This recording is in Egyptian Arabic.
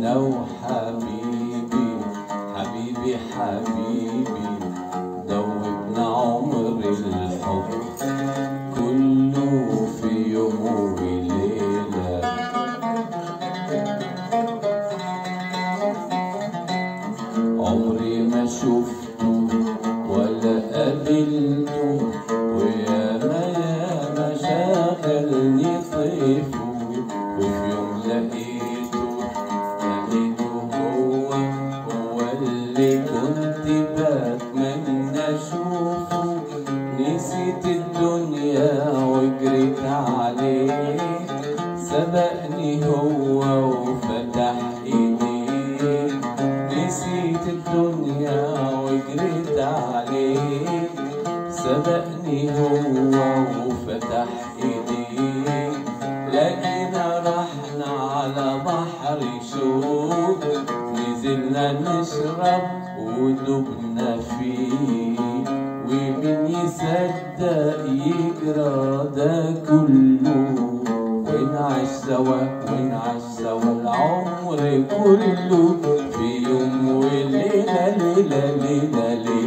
انا وحبيبي حبيبي حبيبي دوبنا عمر الحب كله في يوم وليله عمري ما شفته ولا قابلته وياما ياما شغلني طيفه وفي يوم لقيته لقيته هو هو اللي كنت بتمنى اشوفه نسيت الدنيا وجريت عليه سبقني هو وفتح ايديه نسيت الدنيا وجريت عليه سبقني هو وفتح ايديه لقينا رحنا على بحر شوق نزلنا نشرب ودبنا فيه ومين يصدق يجرى ده كله ونعيش سوا ونعيش سوا العمر كله في يوم وليلة ليلة ليلة ليلة